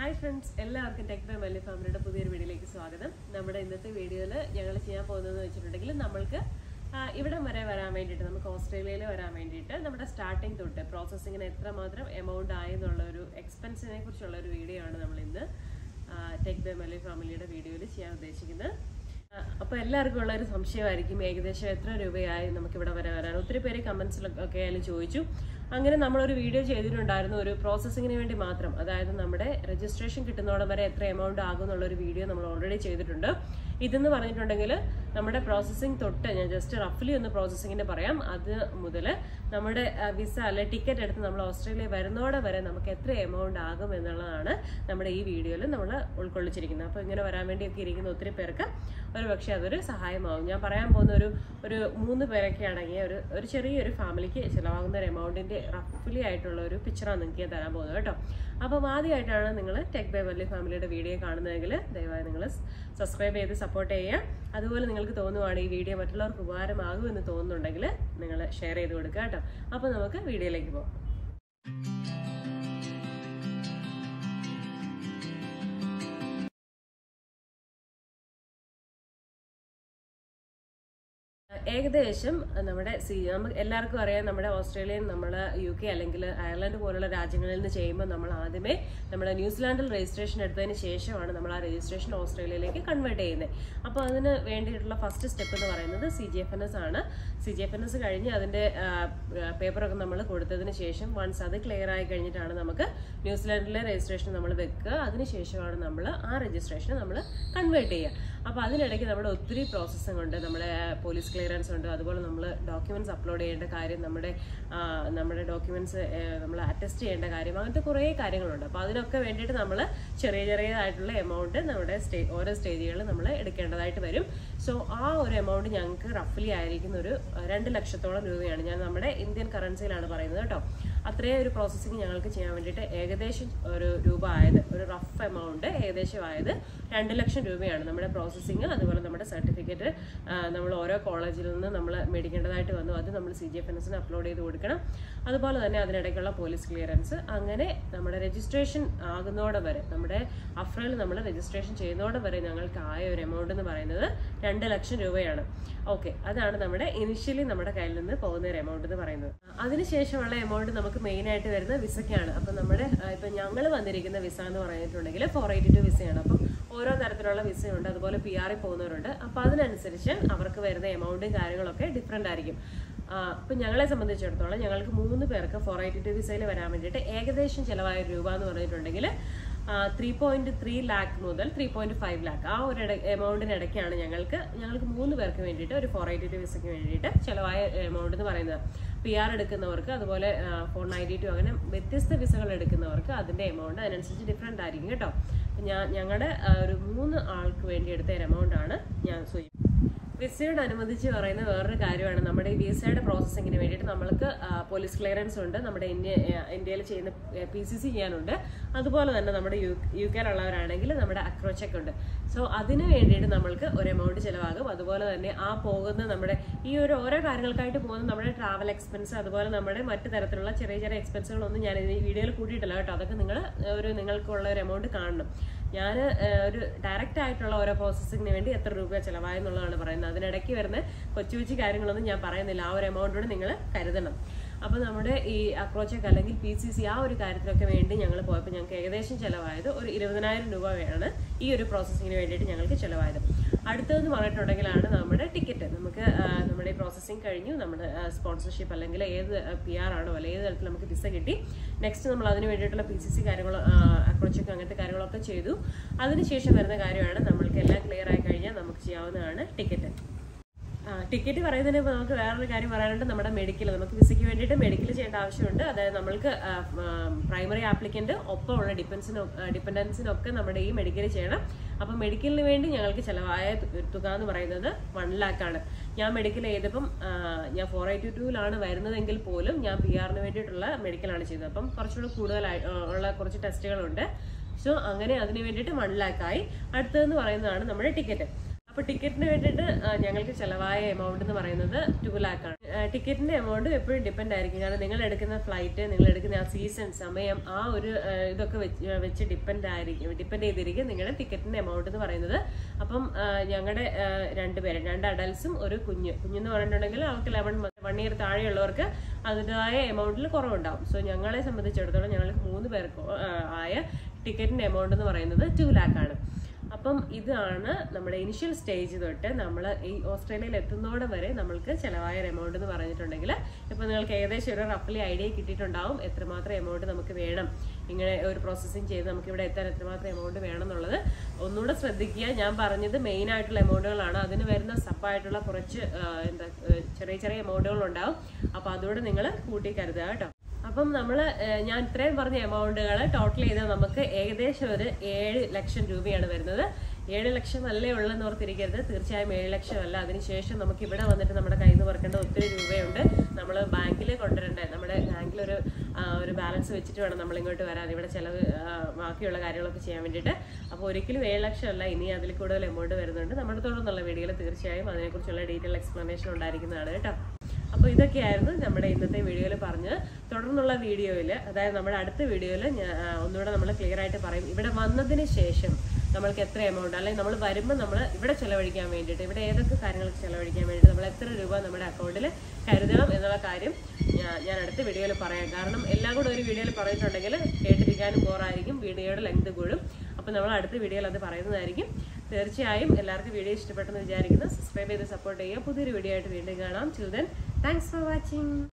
hi friends എല്ലാവർക്കും tech by Malli ഫാമിലിയുടെ പുതിയൊരു വീഡിയോയിലേക്ക് സ്വാഗതം നമ്മുടെ ഇന്നത്തെ വീഡിയോയിൽ ഞങ്ങൾ ചെയ്യാൻ പോകുന്നതെന്ന് വെച്ചിട്ടുണ്ടെങ്കിൽ നമ്മൾക്ക് ആ, ഇവിടം വരെ വരാൻ വേണ്ടിയിട്ട് നമുക്ക് ഓസ്ട്രേലിയയിൽ വരാൻ വേണ്ടിയിട്ട് നമ്മുടെ സ്റ്റാർട്ടിങ് തൊട്ട് പ്രോസസ്സിങ്ങിന് എത്രമാത്രം എമൗണ്ട് ആയി എന്നുള്ള ഒരു എക്സ്പെൻസിനെ കുറിച്ചുള്ള ഒരു വീഡിയോ ആണ് നമ്മൾ ഇന്ന് ടെക് ബൈ മല്ലി ഫാമിലിയുടെ വീഡിയോയിൽ ചെയ്യാൻ ഉദ്ദേശിക്കുന്നത് അപ്പോൾ എല്ലാവർക്കും ഉള്ള ഒരു സംശയമായിരിക്കും ഏകദേശം എത്ര രൂപയായി നമുക്ക് ഇവിടെ വരെ വരാൻ ഒത്തിരി പേര് കമൻസിലൊക്കെ ആയാലും ചോദിച്ചു അങ്ങനെ നമ്മളൊരു വീഡിയോ ചെയ്തിട്ടുണ്ടായിരുന്നു ഒരു പ്രോസസ്സിങ്ങിന് വേണ്ടി മാത്രം അതായത് നമ്മുടെ രജിസ്ട്രേഷൻ കിട്ടുന്നോടം വരെ എത്ര എമൗണ്ട് ആകും എന്നുള്ളൊരു വീഡിയോ നമ്മൾ ഓൾറെഡി ചെയ്തിട്ടുണ്ട് ഇതെന്ന് പറഞ്ഞിട്ടുണ്ടെങ്കിൽ നമ്മുടെ പ്രോസസ്സിംഗ് തൊട്ട് ഞാൻ ജസ്റ്റ് റഫ്ലി ഒന്ന് പ്രോസസ്സിങ്ങിന് പറയാം അത് മുതൽ നമ്മുടെ വിസ അല്ലെ ടിക്കറ്റ് എടുത്ത് നമ്മൾ ഓസ്ട്രേലിയ വരുന്നോടെ വരെ നമുക്ക് എത്ര എമൗണ്ട് ആകും എന്നുള്ളതാണ് നമ്മുടെ ഈ വീഡിയോയിൽ നമ്മൾ ഉൾക്കൊള്ളിച്ചിരിക്കുന്നത് അപ്പോൾ ഇങ്ങനെ വരാൻ വേണ്ടിയൊക്കെ ഇരിക്കുന്ന ഒത്തിരി പേർക്ക് ഒരു പക്ഷേ അതൊരു സഹായമാവും ഞാൻ പറയാൻ പോകുന്ന ഒരു ഒരു മൂന്ന് പേരൊക്കെ അടങ്ങിയ ഒരു ഒരു ചെറിയൊരു ഫാമിലിക്ക് ചിലവാകുന്ന ഒരു എമൗണ്ടിന്റെ റഫ്ലി ആയിട്ടുള്ള ഒരു പിക്ചറാണ് നിങ്ങൾക്ക് ഞാൻ തരാൻ പോകുന്നത് കേട്ടോ അപ്പം ആദ്യമായിട്ടാണ് നിങ്ങൾ ടെക് ബൈ വല്ലി ഫാമിലിയുടെ വീഡിയോ കാണുന്നതെങ്കിൽ ദയവായി നിങ്ങൾ സബ്സ്ക്രൈബ് ചെയ്ത് സപ്പോർട്ട് ചെയ്യുക അതുപോലെ നിങ്ങൾക്ക് തോന്നുവാണ് ഈ വീഡിയോ മറ്റുള്ളവർക്ക് ഉപകാരമാകും എന്ന് തോന്നുന്നുണ്ടെങ്കിൽ നിങ്ങൾ ഷെയർ ചെയ്ത് കൊടുക്കുക കേട്ടോ അപ്പോൾ നമുക്ക് വീഡിയോയിലേക്ക് പോകാം ഏകദേശം നമ്മുടെ സി നമുക്ക് എല്ലാവർക്കും അറിയാം നമ്മുടെ ഓസ്ട്രേലിയൻ നമ്മൾ യു കെ അല്ലെങ്കിൽ അയർലൻഡ് പോലുള്ള രാജ്യങ്ങളിൽ നിന്ന് ചെയ്യുമ്പോൾ നമ്മൾ ആദ്യമേ നമ്മുടെ ന്യൂസിലാൻഡിൽ രജിസ്ട്രേഷൻ എടുത്തതിന് ശേഷമാണ് നമ്മൾ ആ രജിസ്ട്രേഷൻ ഓസ്ട്രേലിയയിലേക്ക് കൺവേർട്ട് ചെയ്യുന്നത് അപ്പോൾ അതിന് വേണ്ടിയിട്ടുള്ള ഫസ്റ്റ് സ്റ്റെപ്പ് എന്ന് പറയുന്നത് C G F N S ആണ് C G F N S കഴിഞ്ഞ് അതിൻ്റെ പേപ്പറൊക്കെ നമ്മൾ കൊടുത്തതിന് ശേഷം വൺസ് അത് ക്ലിയർ ആയി കഴിഞ്ഞിട്ടാണ് നമുക്ക് ന്യൂസിലാൻഡിലെ രജിസ്ട്രേഷൻ നമ്മൾ വെക്കുക അതിനുശേഷമാണ് നമ്മൾ ആ രജിസ്ട്രേഷൻ നമ്മൾ കൺവേർട്ട് ചെയ്യുക അപ്പോൾ അതിനിടയ്ക്ക് നമ്മുടെ ഒത്തിരി പ്രോസസ്സിംഗ് ഉണ്ട് നമ്മുടെ പോലീസ് ക്ലിയറൻസ് ഉണ്ട് അതുപോലെ നമ്മൾ ഡോക്യുമെന്റ്സ് അപ്ലോഡ് ചെയ്യേണ്ട കാര്യം നമ്മുടെ ആ, നമ്മുടെ ഡോക്യുമെന്റ്സ് നമ്മൾ അറ്റസ്റ്റ് ചെയ്യേണ്ട കാര്യം അങ്ങനത്തെ കുറേ കാര്യങ്ങളുണ്ട് അപ്പോൾ അതിനൊക്കെ വേണ്ടിയിട്ട് നമ്മൾ ചെറിയ ചെറിയതായിട്ടുള്ള എമൗണ്ട് നമ്മുടെ സ്റ്റേ ഓരോ സ്റ്റേജുകളിൽ നമ്മൾ എടുക്കേണ്ടതായിട്ട് വരും സോ ആ ഒരു എമൗണ്ട് ഞങ്ങൾക്ക് റഫ്ലി ആയിരിക്കുന്ന ഒരു ആ, രണ്ട് ലക്ഷത്തോളം രൂപയാണ് ഞാൻ നമ്മുടെ ഇന്ത്യൻ കറൻസിയിലാണ് പറയുന്നത് കേട്ടോ അത്രയും ഒരു പ്രോസസ്സിങ് ഞങ്ങൾക്ക് ചെയ്യാൻ വേണ്ടിയിട്ട് ഏകദേശം ഒരു രൂപ ആയത് ഒരു റഫ് എമൗണ്ട് ഏകദേശം ആയത് രണ്ട് ലക്ഷം രൂപയാണ് നമ്മുടെ പ്രോസസ്സിങ് അതുപോലെ നമ്മുടെ സർട്ടിഫിക്കറ്റ് നമ്മൾ ഓരോ കോളേജിൽ നിന്ന് നമ്മൾ മേടിക്കേണ്ടതായിട്ട് വന്നു അത് നമ്മൾ സി ജി എഫ് എൻ എസിന് അപ്ലോഡ് ചെയ്ത് കൊടുക്കണം അതുപോലെ തന്നെ അതിനിടയ്ക്കുള്ള പോലീസ് ക്ലിയറൻസ് അങ്ങനെ നമ്മുടെ രജിസ്ട്രേഷൻ ആകുന്നതോടെ വരെ നമ്മുടെ അഫ്രയിൽ നമ്മൾ രജിസ്ട്രേഷൻ ചെയ്യുന്നതോടെ വരെ ഞങ്ങൾക്ക് ആയ ഒരു എമൗണ്ട് എന്ന് പറയുന്നത് രണ്ട് ലക്ഷം രൂപയാണ് ഓക്കെ അതാണ് നമ്മുടെ ഇനിഷ്യലി നമ്മുടെ കയ്യിൽ നിന്ന് പോകുന്ന ഒരു എമൗണ്ട് എന്ന് പറയുന്നത് അതിനുശേഷമുള്ള എമൗണ്ട് നമുക്ക് മെയിൻ ആയിട്ട് വരുന്നത് വിസയ്ക്കാണ് അപ്പം നമ്മുടെ ആ, ഇപ്പം ഞങ്ങൾ വന്നിരിക്കുന്ന വിസ എന്ന് പറഞ്ഞിട്ടുണ്ടെങ്കിൽ ഫോർ എയ്റ്റി ടു വിസയാണ് അപ്പം ഓരോ തരത്തിലുള്ള വിസയുണ്ട് അതുപോലെ പി ആറിൽ പോകുന്നവരുണ്ട് അപ്പം അതിനനുസരിച്ച് അവർക്ക് വരുന്ന എമൗണ്ടും കാര്യങ്ങളൊക്കെ ഡിഫറെൻ്റ് ആയിരിക്കും ആ, ഇപ്പം ഞങ്ങളെ സംബന്ധിച്ചിടത്തോളം ഞങ്ങൾക്ക് മൂന്ന് പേർക്ക് ഫോർ എയ്റ്റി ടു വിസയിൽ വരാൻ വേണ്ടിയിട്ട് ഏകദേശം ചിലവായ രൂപ എന്ന് പറഞ്ഞിട്ടുണ്ടെങ്കിൽ ത്രീ പോയിന്റ് ത്രീ ലാക്ക് മുതൽ ത്രീ പോയിന്റ് ഫൈവ് ലാക്ക് ആ ഒരു എമൗണ്ടിനിടയ്ക്കാണ് ഞങ്ങൾക്ക് ഞങ്ങൾക്ക് മൂന്ന് പേർക്ക് വേണ്ടിയിട്ട് ഒരു ഫോർ എയ്റ്റി ടു വിസയ്ക്ക് വേണ്ടിയിട്ട് ചിലവായ എമൗണ്ട് എന്ന് പറയുന്നത് പി ആർ എടുക്കുന്നവർക്ക് അതുപോലെ ഫോർ നയൻറ്റി ടു അങ്ങനെ വ്യത്യസ്ത വിസകൾ എടുക്കുന്നവർക്ക് അതിന്റെ എമൗണ്ട് അതിനനുസരിച്ച് ഡിഫറെൻ്റ് ആയിരിക്കും കേട്ടോ ഞാൻ ഞങ്ങളുടെ ഒരു മൂന്ന് ആൾക്ക് വേണ്ടി എടുത്ത ഒരു എമൗണ്ട് ആണ് ഞാൻ സൂചി വിസയോട് അനുബന്ധിച്ച് പറയുന്ന വേറൊരു കാര്യമാണ് നമ്മുടെ ഈ വിസയുടെ പ്രോസസ്സിങ്ങിന് വേണ്ടിയിട്ട് നമ്മൾക്ക് ആ, പോലീസ് ക്ലിയറൻസ് ഉണ്ട് നമ്മുടെ ഇന്ത്യ ആ, ഇന്ത്യയിൽ ചെയ്യുന്ന പി സി സി ചെയ്യാനുണ്ട് അതുപോലെ തന്നെ നമ്മുടെ യു യു കെയിലുള്ളവരാണെങ്കിൽ നമ്മുടെ അക്രോച്ചൊക്കെ ഉണ്ട് സോ അതിന് വേണ്ടിയിട്ട് നമ്മൾക്ക് ഒരു എമൗണ്ട് ചിലവാകും അതുപോലെ തന്നെ ആ പോകുന്ന നമ്മുടെ ഈ ഒരു ഓരോ കാര്യങ്ങൾക്കായിട്ട് പോകുന്ന നമ്മുടെ ട്രാവൽ എക്സ്പെൻസ് അതുപോലെ നമ്മുടെ മറ്റു തരത്തിലുള്ള ചെറിയ ചെറിയ എക്സ്പെൻസുകളൊന്നും ഞാൻ ഈ വീഡിയോയിൽ കൂട്ടിയിട്ടില്ല കേട്ടോ അതൊക്കെ നിങ്ങൾ ഒരു നിങ്ങൾക്കുള്ള ഒരു എമൗണ്ട് കാണണം ഞാൻ ഒരു ഡയറക്റ്റ് ആയിട്ടുള്ള ഓരോ പ്രോസസ്സിങ്ങിന് വേണ്ടി എത്ര രൂപ ചിലവായെന്നുള്ളതാണ് പറയുന്നത് അതിനിടയ്ക്ക് വരുന്ന കൊച്ചു കൊച്ചു കാര്യങ്ങളൊന്നും ഞാൻ പറയുന്നില്ല ആ ഒരു എമൗണ്ടോട് നിങ്ങൾ കരുതണം അപ്പോൾ നമ്മുടെ ഈ അക്രോച്ചൊക്കെ അല്ലെങ്കിൽ പി സി സി ആ ഒരു കാര്യത്തിലൊക്കെ വേണ്ടി ഞങ്ങൾ പോയപ്പോൾ ഞങ്ങൾക്ക് ഏകദേശം ചിലവായത് ഒരു ഇരുപതിനായിരം രൂപയാണ് ഈ ഒരു പ്രോസസ്സിങ്ങിന് വേണ്ടിയിട്ട് ഞങ്ങൾക്ക് ചിലവായത് അടുത്തതെന്ന് പറഞ്ഞിട്ടുണ്ടെങ്കിലാണ് നമ്മുടെ ടിക്കറ്റ് നമുക്ക് ആ, നമ്മുടെ ഈ പ്രോസസ്സിങ് കഴിഞ്ഞു നമ്മുടെ സ്പോൺസർഷിപ്പ് അല്ലെങ്കിൽ ഏത് പി ആർ ആണോ അല്ലെങ്കിൽ ഏത് തരത്തിൽ നമുക്ക് വിസ കിട്ടി നെക്സ്റ്റ് നമ്മൾ അതിന് വേണ്ടിയിട്ടുള്ള പി സി സി കാര്യങ്ങൾ അക്രോച്ചൊക്കെ അങ്ങനത്തെ കാര്യങ്ങളൊക്കെ ചെയ്തു അതിനുശേഷം വരുന്ന കാര്യമാണ് നമ്മൾക്ക് എല്ലാം ക്ലിയർ ആയി കഴിഞ്ഞാൽ നമുക്ക് ചെയ്യാവുന്നതാണ് ടിക്കറ്റ് ടിക്കറ്റ് പറയുന്നതിന് മുമ്പ് നമുക്ക് വേറൊരു കാര്യം പറയാനുണ്ട് നമ്മുടെ മെഡിക്കൽ നമുക്ക് വിസയ്ക്ക് വേണ്ടിയിട്ട് മെഡിക്കൽ ചെയ്യേണ്ട ആവശ്യമുണ്ട് അതായത് നമ്മൾക്ക് പ്രൈമറി ആപ്ലിക്കന്റ് ഒപ്പമുള്ള ഡിപ്പെൻസിന് ഡിപ്പെൻഡൻസിനൊക്കെ നമ്മുടെ ഈ മെഡിക്കൽ ചെയ്യണം അപ്പം മെഡിക്കലിന് വേണ്ടി ഞങ്ങൾക്ക് ചിലവായ തു- തുക എന്ന് പറയുന്നത് വൺ ലാക്ക് ആണ് ഞാൻ മെഡിക്കൽ ചെയ്തപ്പം ആ, ഞാൻ ഫോർ എയ്റ്റി ടൂവിലാണ് വരുന്നതെങ്കിൽ പോലും ഞാൻ പി ആറിന് വേണ്ടിയിട്ടുള്ള മെഡിക്കലാണ് ചെയ്തത് അപ്പം കുറച്ചുകൂടി കൂടുതലായി ആ, ഉള്ള കുറച്ച് ടെസ്റ്റുകളുണ്ട് സോ അങ്ങനെ അതിന് വേണ്ടിയിട്ട് വൺ ലാക്ക് ആയി അടുത്തതെന്ന് പറയുന്നതാണ് നമ്മുടെ ടിക്കറ്റ് അപ്പോൾ ടിക്കറ്റിന് വേണ്ടിയിട്ട് ആ, ഞങ്ങൾക്ക് ചിലവായ എമൗണ്ട് എന്ന് പറയുന്നത് ടു ലാക്ക് ആണ് ആ, ടിക്കറ്റിന്റെ എമൗണ്ട് എപ്പോഴും ഡിപ്പെൻഡ് ആയിരിക്കും കാരണം നിങ്ങൾ എടുക്കുന്ന ഫ്ലൈറ്റ് നിങ്ങൾ എടുക്കുന്ന ആ സീസൺ സമയം ആ ഒരു ആ, ഇതൊക്കെ വെച്ച് വെച്ച് ഡിപ്പെൻഡ് ആയിരിക്കും ഡിപ്പെൻഡ് ചെയ്തിരിക്കും നിങ്ങളുടെ ടിക്കറ്റിന്റെ എമൗണ്ട് എന്ന് പറയുന്നത് അപ്പം ഞങ്ങളുടെ രണ്ട് പേര് രണ്ട് അഡൽസും ഒരു കുഞ്ഞ് കുഞ്ഞെന്ന് പറഞ്ഞിട്ടുണ്ടെങ്കിൽ അവർക്ക് ലെവൻ വൺ ഇയർ താഴെയുള്ളവർക്ക് അതിൻ്റെതായ എമൗണ്ടിൽ കുറവുണ്ടാവും സോ ഞങ്ങളെ സംബന്ധിച്ചിടത്തോളം ഞങ്ങൾക്ക് മൂന്ന് പേർക്ക് ആ, ആയ ടിക്കറ്റിന്റെ എമൗണ്ട് എന്ന് പറയുന്നത് ടു ലാക്ക് ആണ് അപ്പം ഇതാണ് നമ്മുടെ ഇനിഷ്യൽ സ്റ്റേജ് തൊട്ട് നമ്മൾ ഈ ഓസ്ട്രേലിയയിൽ എത്തുന്നതോടെ വരെ നമ്മൾക്ക് ചിലവായ ഒരു എമൗണ്ട് എന്ന് പറഞ്ഞിട്ടുണ്ടെങ്കിൽ ഇപ്പം നിങ്ങൾക്ക് ഏകദേശം ഒരു റഫ്ലി ഐഡിയ കിട്ടിയിട്ടുണ്ടാവും എത്രമാത്രം എമൗണ്ട് നമുക്ക് വേണം ഇങ്ങനെ ഒരു പ്രോസസ്സിങ് ചെയ്ത് നമുക്ക് ഇവിടെ എത്താൻ എത്രമാത്രം എമൗണ്ട് വേണം എന്നുള്ളത് ഒന്നുകൂടെ ശ്രദ്ധിക്കുക ഞാൻ പറഞ്ഞത് മെയിൻ ആയിട്ടുള്ള എമൗണ്ടുകളാണ് അതിന് വരുന്ന സപ്പായിട്ടുള്ള കുറച്ച് ആ, എന്താ ആ, ചെറിയ ചെറിയ എമൗണ്ടുകൾ ഉണ്ടാവും അപ്പോൾ അതുകൂടെ നിങ്ങൾ കൂട്ടി കരുതുക കേട്ടോ അപ്പം നമ്മൾ ഞാൻ ഇത്രയും പറഞ്ഞ എമൗണ്ടുകൾ ടോട്ടൽ ചെയ്താൽ നമുക്ക് ഏകദേശം ഒരു ഏഴ് ലക്ഷം രൂപയാണ് വരുന്നത് ഏഴ് ലക്ഷം അല്ലേ ഉള്ളെന്ന് ഓർത്തിരിക്കരുത് തീർച്ചയായും ഏഴ് ലക്ഷം അല്ല അതിനുശേഷം നമുക്ക് ഇവിടെ വന്നിട്ട് നമ്മുടെ കയ്യിൽ നിന്ന് പറക്കേണ്ട ഒത്തിരി രൂപയുണ്ട് നമ്മൾ ബാങ്കിൽ കൊണ്ടുവരണ്ടേ നമ്മുടെ ബാങ്കിൽ ഒരു ആ, ഒരു ബാലൻസ് വെച്ചിട്ട് വേണം നമ്മൾ ഇങ്ങോട്ട് വരാൻ ഇവിടെ ചിലവ് ആ, ബാക്കിയുള്ള കാര്യങ്ങളൊക്കെ ചെയ്യാൻ വേണ്ടിയിട്ട് അപ്പോൾ ഒരിക്കലും ഏഴ് ലക്ഷം അല്ല ഇനി അതിൽ കൂടുതൽ എമൗണ്ട് വരുന്നുണ്ട് നമ്മുടെ തുടർന്നുള്ള വീഡിയോയിൽ തീർച്ചയായും അതിനെക്കുറിച്ചുള്ള ഡീറ്റെയിൽ എക്സ്പ്ലനേഷൻ ഉണ്ടായിരിക്കുന്നതാണ് കേട്ടോ അപ്പോൾ ഇതൊക്കെയായിരുന്നു നമ്മുടെ ഇന്നത്തെ വീഡിയോയിൽ പറഞ്ഞ് തുടർന്നുള്ള വീഡിയോയിൽ അതായത് നമ്മുടെ അടുത്ത വീഡിയോയിൽ ഞാൻ ആ, ഒന്നുകൂടെ നമ്മൾ ക്ലിയർ ആയിട്ട് പറയും ഇവിടെ വന്നതിന് ശേഷം നമ്മൾക്ക് എത്ര എമൗണ്ട് അല്ലെങ്കിൽ നമ്മൾ വരുമ്പോൾ നമ്മൾ ഇവിടെ ചെലവഴിക്കാൻ വേണ്ടിയിട്ട് ഇവിടെ ഏതൊക്കെ കാര്യങ്ങൾക്ക് ചെലവഴിക്കാൻ വേണ്ടിയിട്ട് നമ്മൾ എത്ര രൂപ നമ്മുടെ അക്കൗണ്ടിൽ കരുതണം എന്നുള്ള കാര്യം ഞാൻ ഞാൻ അടുത്ത വീഡിയോയിൽ പറയാം കാരണം എല്ലാം കൂടെ ഒരു വീഡിയോയിൽ പറഞ്ഞിട്ടുണ്ടെങ്കിൽ കേട്ടിരിക്കാനും ബോറായിരിക്കും വീഡിയോയുടെ ലെങ്ത് കൂടും അപ്പോൾ നമ്മൾ അടുത്ത വീഡിയോയിൽ അത് പറയുന്നതായിരിക്കും തീർച്ചയായും എല്ലാവർക്കും വീഡിയോ ഇഷ്ടപ്പെട്ടെന്ന് വിചാരിക്കുന്നു സബ്സ്ക്രൈബ് ചെയ്ത് സപ്പോർട്ട് ചെയ്യുക പുതിയൊരു വീഡിയോ ആയിട്ട് വീണ്ടും കാണാം ചിൽഡ്രൻ താങ്ക്സ് ഫോർ വാച്ചിങ്